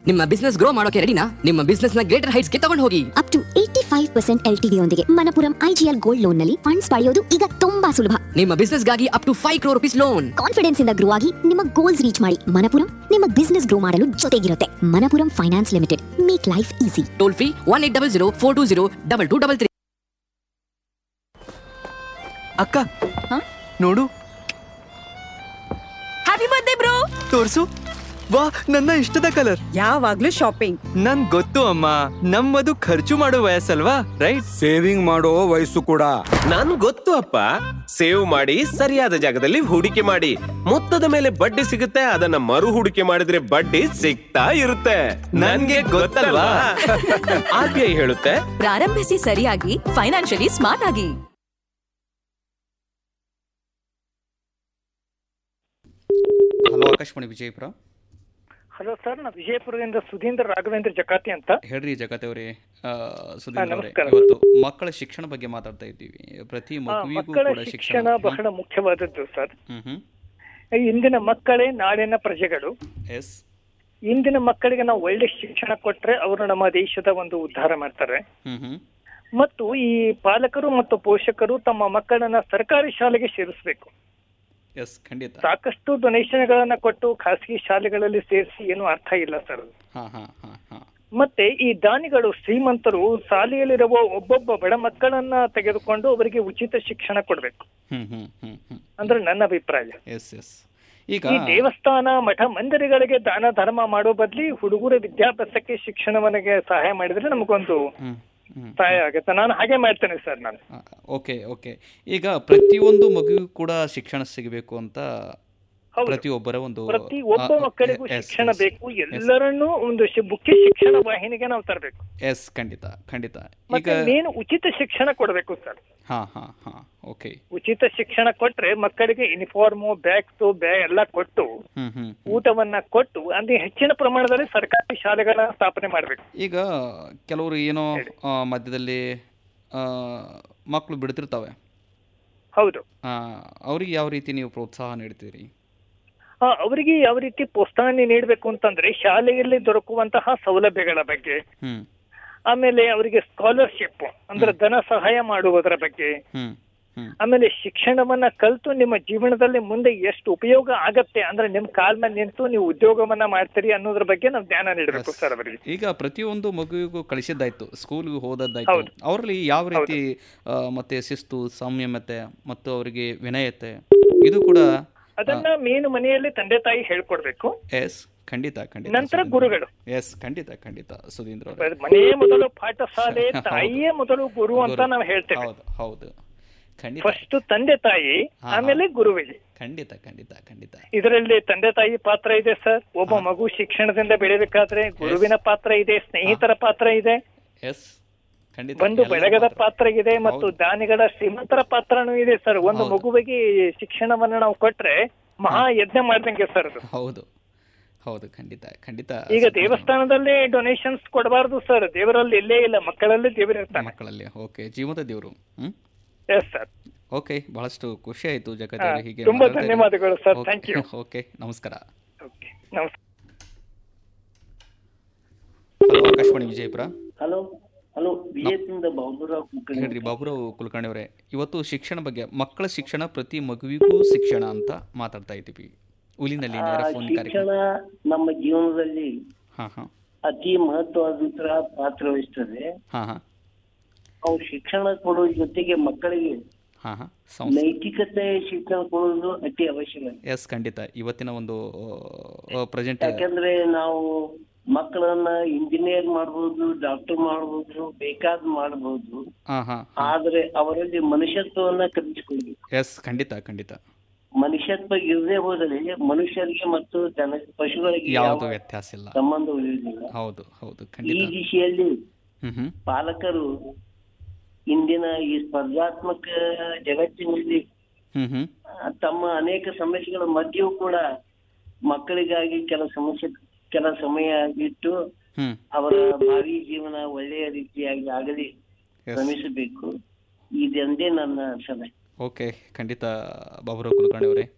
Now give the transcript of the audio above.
ನಿಮ್ಮ business grow ಮಾಡೋಕೆ ರೆಡಿನಾ ನಿಮ್ಮ ಬಿಸ್ನೆಸ್ ನ ಗ್ರೇಟರ್ ಹೈಟ್ಸ್ ಗೆ ತಗೊಂಡು ಹೋಗಿ up to eighty five percent L ಯೊಂದಿಗೆ ಮನಪುರಂ ಐಜಿಎಲ್ ಗೋಲ್ಡ್ ಲೋನ್ ನಲ್ಲಿ ಫಂಡ್ಸ್ ಪಡೆಯೋದು ಈಗ ತುಂಬಾ ಸುಲಭ ನಿಮ್ಮ ಬಿಸ್ನೆಸ್ ಗಾಗಿ up to five crore rupees loan confidence ಇಂದ ಗ್ರೋ ಆಗಿ ನಿಮ್ಮ ಗೋಲ್ಸ್ ರೀಚ್ ಮಾಡಿ ಮನಪುರಂ ನಿಮ್ಮ ಬಿಸ್ನೆಸ್ ಗ್ರೋ ಮಾಡಲು ಜೊತೆಗಿರುತ್ತೆ Manappuram finance limited make life easy toll free one eight double zero four two zero double two double three ಅಕ್ಕ ನೋಡು ಹ್ಯಾಪಿ ಬರ್ತ್ಡೇ ಬ್ರೋ ತೋರ್ಸು ವಾ ನನ್ನ ಇಷ್ಟದ ಕಲರ್ ಯಾವಾಗ್ಲೂ ಶಾಪಿಂಗ್ ನನ್ ಗೊತ್ತು ಅಮ್ಮ ನಮ್ಮದು ಖರ್ಚು ಮಾಡೋ ವಯಸ್ಸಲ್ವಾ ರೈಟ್ ಸೇವಿಂಗ್ ಮಾಡೋ ವಯಸ್ಸು ಕೂಡ ನನ್ ಗೊತ್ತು ಅಪ್ಪ ಸೇವ್ ಮಾಡಿ ಸರಿಯಾದ ಜಾಗದಲ್ಲಿ ಹೂಡಿಕೆ ಮಾಡಿ ಮೊತ್ತದ ಮೇಲೆ ಬಡ್ಡಿ ಸಿಗುತ್ತೆ ಅದನ್ನ ಮರು ಹೂಡಿಕೆ ಮಾಡಿದ್ರೆ ಬಡ್ಡಿ ಸಿಗ್ತಾ ಇರುತ್ತೆ ನನ್ಗೆ ಗೊತ್ತಲ್ವಾ ಆರ್ ಬಿ ಐ ಹೇಳುತ್ತೆ ಪ್ರಾರಂಭಿಸಿ ಸರಿಯಾಗಿ ಫೈನಾನ್ಷಿಯಲಿ ಸ್ಮಾರ್ಟ್ ಆಗಿ hello Akashvani Vijayapura hello sir ನಾ ವಿಜಯಪುರದಿಂದ ಸುಧೀಂದ್ರ ರಾಘವೇಂದ್ರ ಜಕಾತಿ ಅಂತ ಹೇಳ್ರಿ ಜಗತ್ ಅವರೇ ಸುಧೀಂದ್ರ ಅವರೇ ನಮಸ್ಕಾರ. ಇವತ್ತು ಮಕ್ಕಳ ಶಿಕ್ಷಣ ಬಗ್ಗೆ ಮಾತಾಡ್ತಾ ಇದ್ದೀವಿ ಪ್ರತಿ ಆ, ಮಗುವಿಗೂ ಮಕ್ಕಳ ಕೂಡ ಶಿಕ್ಷಣ ಶಿಕ್ಷಣ ಬಹಳ ಮುಖ್ಯವಾದದ್ದು ಸರ್ ಹ್ಮ್ ಹ್ಮ್ ಇಂದಿನ ಮಕ್ಕಳೇ ನಾಡಿನ ಪ್ರಜೆಗಳು ಎಸ್ ಇಂದಿನ ಮಕ್ಕಳಿಗೆ ನಾವು ಒಳ್ಳೆ ಶಿಕ್ಷಣ ಕೊಟ್ರೆ ಅವರು ನಮ್ಮ ದೇಶದ ಒಂದು ಉದ್ಧಾರ ಮಾಡ್ತಾರೆ ಹ್ಮ್ ಹ್ಮ್ ಮತ್ತು ಈ ಪಾಲಕರು ಮತ್ತು ಪೋಷಕರು ತಮ್ಮ ಮಕ್ಕಳನ್ನ ಸರ್ಕಾರಿ ಶಾಲೆಗೆ ಸೇರಿಸಬೇಕು ಎಸ್ ಖಂಡಿತ ಸಾಕಷ್ಟು ಡೊನೇಷನ್ಗಳನ್ನ ಕೊಟ್ಟು ಖಾಸಗಿ ಶಾಲೆಗಳಲ್ಲಿ ಸೇರಿಸಿ ಏನು ಅರ್ಥ ಇಲ್ಲ ಸರ್ ಹಾ ಹಾ ಹಾ ಹಾ ಮತ್ತೆ ಈ ದಾನಿಗಳು ಶ್ರೀಮಂತರು ಶಾಲೆಯಲ್ಲಿರುವ ಒಬ್ಬೊಬ್ಬ ಬಡ ಮಕ್ಕಳನ್ನ ತೆಗೆದುಕೊಂಡು ಅವರಿಗೆ ಉಚಿತ ಶಿಕ್ಷಣ ಕೊಡ್ಬೇಕು ಹ್ಮ್ ಹ್ಮ್ ಹ್ಮ್ ಹ್ಮ್ ಅಂದ್ರೆ ನನ್ನ ಅಭಿಪ್ರಾಯ ಎಸ್ ಎಸ್ ಈಗ ಈ ದೇವಸ್ಥಾನ ಮಠ ಮಂದಿರಗಳಿಗೆ ದಾನ ಧರ್ಮ ಮಾಡೋ ಬದ್ಲಿ ಹುಡುಗರ ವಿದ್ಯಾಭ್ಯಾಸಕ್ಕೆ ಶಿಕ್ಷಣವನಿಗೆ ಸಹಾಯ ಮಾಡಿದ್ರೆ ನಮಗೊಂದು ಹ್ಮ್ ಹ್ಮ್ ಸಹಾಯ ಆಗುತ್ತೆ ನಾನು ಹಾಗೆ ಮಾಡ್ತೇನೆ ಸರ್ ನಾನು ಓಕೆ ಓಕೆ ಈಗ ಪ್ರತಿಯೊಂದು ಮಗುವಿಗೂ ಕೂಡ ಶಿಕ್ಷಣ ಸಿಗಬೇಕು ಅಂತ ಹೌದು. ಪ್ರತಿಯೊಬ್ಬರ ಒಂದು ಪ್ರತಿ ಒಬ್ಬ ಆ, ಮಕ್ಕಳಿಗೂ ಎಸ್, ಶಿಕ್ಷಣ ಎಸ್, ಬೇಕು ಎಸ್. ಎಲ್ಲರನ್ನೂ ಒಂದು ಶಿ- ಮುಖ್ಯ ಶಿಕ್ಷಣ ವಾಹಿನಿಗೆ ನಾವು ತರಬೇಕು ಎಸ್ ಖಂಡಿತ ಖಂಡಿತ ಈಗ ಮತ್ತೆ ಮೇನ್ ಉಚಿತ ಶಿಕ್ಷಣ ಕೊಡಬೇಕು ಸರ್ ಹಾ ಹಾ ಹಾ ಓಕೆ ಉಚಿತ ಶಿಕ್ಷಣ ಕೊಟ್ರೆ ಮಕ್ಕಳಿಗೆ ಯೂನಿಫಾರ್ಮು ಬ್ಯಾಗ್ಸು ಬ್ಯಾಗ್ ಎಲ್ಲ ಕೊಟ್ಟು ಹ್ಮ್ ಹ್ಮ್ ಊಟವನ್ನ ಕೊಟ್ಟು ಅಂದ್ರೆ ಹೆಚ್ಚಿನ ಪ್ರಮಾಣದಲ್ಲಿ ಸರ್ಕಾರಿ ಶಾಲೆಗಳನ್ನ ಸ್ಥಾಪನೆ ಮಾಡಬೇಕು ಈಗ ಕೆಲವರು ಏನೋ ಆ, ಮಧ್ಯದಲ್ಲಿ ಆ, ಮಕ್ಕಳು ಬಿಡ್ತಿರ್ತವೆ ಹೌದು ಆ, ಅವ್ರಿಗೆ ಯಾವ ರೀತಿ ನೀವು ಪ್ರೋತ್ಸಾಹ ನೀಡ್ತೀರಿ ಆ, ಅವರಿಗೆ ಯಾವ ರೀತಿ ಪ್ರೋತ್ಸಾಹ ನೀಡಬೇಕು ಅಂತಂದ್ರೆ ಶಾಲೆಯಲ್ಲಿ ದೊರಕುವಂತಹ ಸೌಲಭ್ಯಗಳ ಬಗ್ಗೆ ಹ್ಮ್ ಆಮೇಲೆ ಅವರಿಗೆ ಸ್ಕಾಲರ್ಶಿಪ್ ಅಂದ್ರೆ ಧನ ಸಹಾಯ ಮಾಡುವುದರ ಬಗ್ಗೆ ಹ್ಮ್ ಹ್ಮ್ ಆಮೇಲೆ ಶಿಕ್ಷಣವನ್ನ ಕಲಿತು ನಿಮ್ಮ ಜೀವನದಲ್ಲಿ ಮುಂದೆ ಎಷ್ಟು ಉಪಯೋಗ ಆಗತ್ತೆ ಅಂದ್ರೆ ನಿಮ್ ಕಾಲ್ ಮೇಲೆ ನಿಂತು ನೀವು ಉದ್ಯೋಗವನ್ನ ಮಾಡ್ತೀರಿ ಅನ್ನೋದ್ರ ಬಗ್ಗೆ ನಾವು ಧ್ಯಾನ ನೀಡಬೇಕು ಸರ್ ಅವರಿಗೆ ಈಗ ಪ್ರತಿಯೊಂದು ಮಗುವಿಗೂ ಕಳಿಸಿದ್ದಾಯ್ತು ಸ್ಕೂಲ್ಗೆ ಹೋದದ್ದಾಯ್ತು ಹೌದು. ಅವರಲ್ಲಿ ಯಾವ ರೀತಿ ಆ, ಮತ್ತೆ ಶಿಸ್ತು ಸಂಯಮತೆ ಮತ್ತು ಅವರಿಗೆ ವಿನಯತೆ ಇದು ಕೂಡ ಅದನ್ನ ಮೇನು ಮನೆಯಲ್ಲಿ ತಂದೆ ತಾಯಿ ಹೇಳ್ಕೊಡ್ಬೇಕು ಎಸ್ ಖಂಡಿತ ಖಂಡಿತ ನಂತರ ಗುರುಗಳು ಎಸ್ ಖಂಡಿತ ಖಂಡಿತ ಸುಧೀಂದ್ರ ಅವರೇ ಮನೆಯೇ ಮೊದಲು ಪಾಠಶಾಲೆ ಹೌದು. ತಾಯಿಯೇ ಮೊದಲು ಗುರು ಅಂತ ಗುರು. ನಾವು ಹೇಳ್ತೇವೆ ಹೌದು ಹೌದು ಖಂಡಿತ ಫಸ್ಟ್ ತಂದೆ ತಾಯಿ ಹಾ, ಆಮೇಲೆ ಗುರುವಿಗೆ ಖಂಡಿತ ಖಂಡಿತ ಖಂಡಿತ ಇದರಲ್ಲಿ ತಂದೆ ತಾಯಿ ಪಾತ್ರ ಇದೆ ಸರ್ ಒಬ್ಬ ಮಗು ಶಿಕ್ಷಣದಿಂದ ಬೆಳಿಬೇಕಾದ್ರೆ ಗುರುವಿನ ಪಾತ್ರ ಇದೆ ಸ್ನೇಹಿತರ ಪಾತ್ರ ಇದೆ ಎಸ್ ಖಂಡಿತ ಒಂದು ಎಲ್ಲರ ಬೆಳಗದ ಪಾತ್ರ. ಪಾತ್ರ ಇದೆ ಮತ್ತು ಹೌದು. ದಾನಿಗಳ ಶ್ರೀಮಂತರ ಪಾತ್ರನೂ ಇದೆ ಸರ್ ಒಂದು ಹೌದು. ಮಗುವಿಗೆ ಶಿಕ್ಷಣವನ್ನ ನಾವು ಕೊಟ್ರೆ ಮಹಾ ಯಜ್ಞ ಮಾಡ್ದಂಗೆ ಸರ್ ಅದು ಹೌದು ಹೌದು ಖಂಡಿತ ಖಂಡಿತ ಈಗ ಸುಧೀಂದ್ರ ಅವರೇ. ದೇವಸ್ಥಾನದಲ್ಲಿ ಡೊನೇಷನ್ಸ್ ಕೊಡಬಾರ್ದು ಸರ್ ದೇವರಲ್ಲಿ ಇಲ್ಲೇ ಇಲ್ಲ ಮಕ್ಕಳಲ್ಲಿ ದೇವರಿರ್ತಾನೆ ಮಕ್ಕಳಲ್ಲಿ ಓಕೆ ಜೀವಂತ ದೇವರು ಹ್ಮ್ ಎಸ್ ಸರ್ ಓಕೆ ಬಹಳಷ್ಟು ಖುಷಿ ಆಯ್ತು ಜಗತ್ ಹಾ, ಅವರೇ ಹೀಗೆ ತುಂಬಾ ಮಾತಾಡ್ತಾ ಇರಿ. ಧನ್ಯವಾದಗಳು ಸರ್. Okay, Thank you. ಓಕೆ ನಮಸ್ಕಾರ ಓಕೆ ನಮಸ್ಕಾರ hello Akashvani Vijayapura hello hello ವಿಜಯಪುರದಿಂದ ಬಾಬುರಾವ್ ಕುಲಕರ್ಣಿ ಹೇಳ್ರಿ ಬಾಬುರಾವ್ ಕುಲಕರ್ಣಿ ಅವರೇ ಇವತ್ತು ಶಿಕ್ಷಣ ಬಗ್ಗೆ ಮಕ್ಕಳ ಶಿಕ್ಷಣ ಪ್ರತಿ ಮಗುವಿಗೂ ಶಿಕ್ಷಣ ಅಂತ ಮಾತಾಡ್ತಾ ಇದ್ದೀವಿ ಉಲಿನಲ್ಲಿ ನೇರ ಆ, ಫೋನ್ ಶಿಕ್ಷಣ ಕಾರ್ಯಕ್ರಮ ನಮ್ಮ ಜೀವನದಲ್ಲಿ ಹಾ ಹಾ ಅತಿ ಮಹತ್ವವಾದಂತಹ ಪಾತ್ರ ವಹಿಸ್ತದೆ ಹಾ ಹಾ ನಾವು ಶಿಕ್ಷಣ ಕೊಡೋ ಜೊತೆಗೆ ಮಕ್ಕಳಿಗೆ ಹಾ ಹಾ ಸಂಸ್ ನೈತಿಕತೆ ಶಿಕ್ಷಣ ಕೊಡೋದು ಅತಿ ಅವಶ್ಯಕ ಎಸ್ ಖಂಡಿತ ಇವತ್ತಿನ ಒಂದು ಪ್ರೆಸೆಂಟ್ ಯಾಕಂದ್ರೆ ನಾವು ಮಕ್ಕಳನ್ನ ಇಂಜಿನಿಯರ್ ಮಾಡ್ಬೋದು ಡಾಕ್ಟರ್ ಮಾಡ್ಬೋದು ಬೇಕಾದ್ ಮಾಡ್ಬೋದು ಹಾ ಹಾ ಆದ್ರೆ ಅವರಲ್ಲಿ ಮನುಷ್ಯತ್ವವನ್ನ ಕಲಿಸ್ಕೊಳ್ಬೇಕು ಎಸ್ ಖಂಡಿತ ಖಂಡಿತ ಮನುಷ್ಯತ್ವ ಇರದೇ ಹೋದರೆ ಮನುಷ್ಯರಿಗೆ ಮತ್ತು ಜನ ಪಶುಗಳಿಗೆ ಯಾವುದು ಯಾವ ವ್ಯತ್ಯಾಸ ಇಲ್ಲ ಸಂಬಂಧ ಉಳಿಯುವುದಿಲ್ಲ ಹೌದು ಹೌದು ಈ ಖಂಡಿತ ದಿಶೆಯಲ್ಲಿ ಹ್ಮ್ ಹ್ಮ್ ಪಾಲಕರು ಇಂದಿನ ಈ ಸ್ಪರ್ಧಾತ್ಮಕ ಜಗತ್ತಿನಲ್ಲಿ ಹ್ಮ್ ಹ್ಮ್ ಆ, ತಮ್ಮ ಅನೇಕ ಸಮಸ್ಯೆಗಳ ಮಧ್ಯೆಯೂ ಕೂಡ ಮಕ್ಕಳಿಗಾಗಿ ಕೆಲ ಸಮಸ್ಯೆ ಕೆಲ ಸಮಯ ಇಟ್ಟು ಹ್ಮ್ ಅವರ ಭಾವಿ ಜೀವನ ಒಳ್ಳೆಯ ರೀತಿಯಾಗಿ ಆಗಲಿ ಎಸ್ ಶ್ರಮಿಸಬೇಕು ಇದೊಂದೇ ನನ್ನ ಸಲಹೆ ಓಕೆ ಖಂಡಿತ ಬಾಬುರಾವ್ ಕುಲಕರ್ಣಿ ಅವರೇ